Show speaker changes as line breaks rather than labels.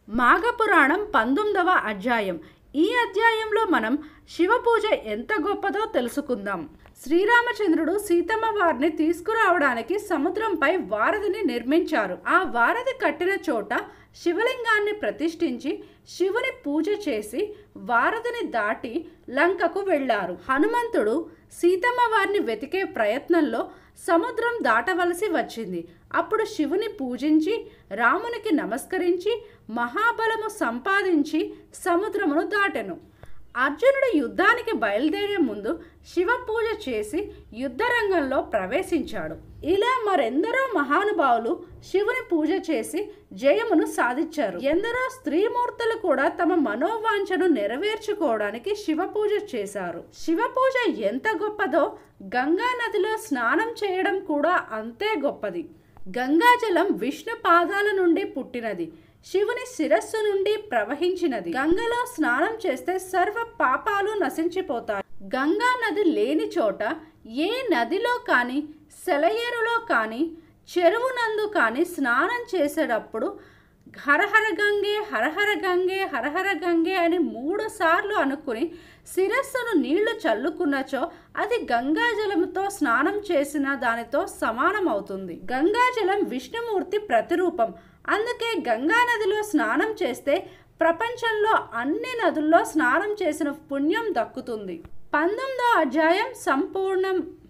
మాఘపురాణం పంతొమ్మిదవ అధ్యాయం ఈ అధ్యాయంలో మనం శివ పూజ ఎంత గొప్పదో తెలుసుకుందాం శ్రీరామచంద్రుడు సీతమ్మ వారిని తీసుకురావడానికి సముద్రంపై వారధిని నిర్మించారు ఆ వారధి కట్టిన చోట శివలింగాన్ని ప్రతిష్ఠించి శివుని పూజ చేసి వారధిని దాటి లంకకు వెళ్ళారు హనుమంతుడు సీతమ్మ వారిని వెతికే ప్రయత్నంలో సముద్రం దాటవలసి వచ్చింది అప్పుడు శివుని పూజించి రామునికి నమస్కరించి మహాబలము సంపాదించి సముద్రమును దాటెను అర్జునుడు యుద్ధానికి బయలుదేరే ముందు శివ పూజ చేసి యుద్ధరంగంలో ప్రవేశించాడు ఇలా మరెందరో మహానుభావులు శివుని పూజ చేసి జయమును సాధించారు ఎందరో స్త్రీమూర్తులు కూడా తమ మనోవాంఛను నెరవేర్చుకోవడానికి శివ పూజ చేశారు శివ పూజ ఎంత గొప్పదో గంగా నదిలో స్నానం చేయడం కూడా అంతే గొప్పది గంగాజలం విష్ణు పాదాల నుండి పుట్టినది శివుని శిరస్సు నుండి ప్రవహించినది గంగలో స్నానం చేస్తే సర్వ పాపాలు నశించిపోతాయి గంగా నది లేని చోట ఏ నదిలో కానీ సెలయేరులో కానీ చెరువునందు కానీ స్నానం చేసేటప్పుడు హరహర గంగే హరహర గంగే హరహర గంగే అని మూడు సార్లు అనుకుని శిరస్సును నీళ్లు చల్లుకున్నచో అది గంగాజలముతో స్నానం చేసిన దానితో సమానమవుతుంది గంగాజలం విష్ణుమూర్తి ప్రతిరూపం అందుకే గంగా నదిలో స్నానం చేస్తే ప్రపంచంలో అన్ని నదుల్లో స్నానం చేసిన పుణ్యం దక్కుతుంది పంతొమ్మిదో అధ్యాయం సంపూర్ణం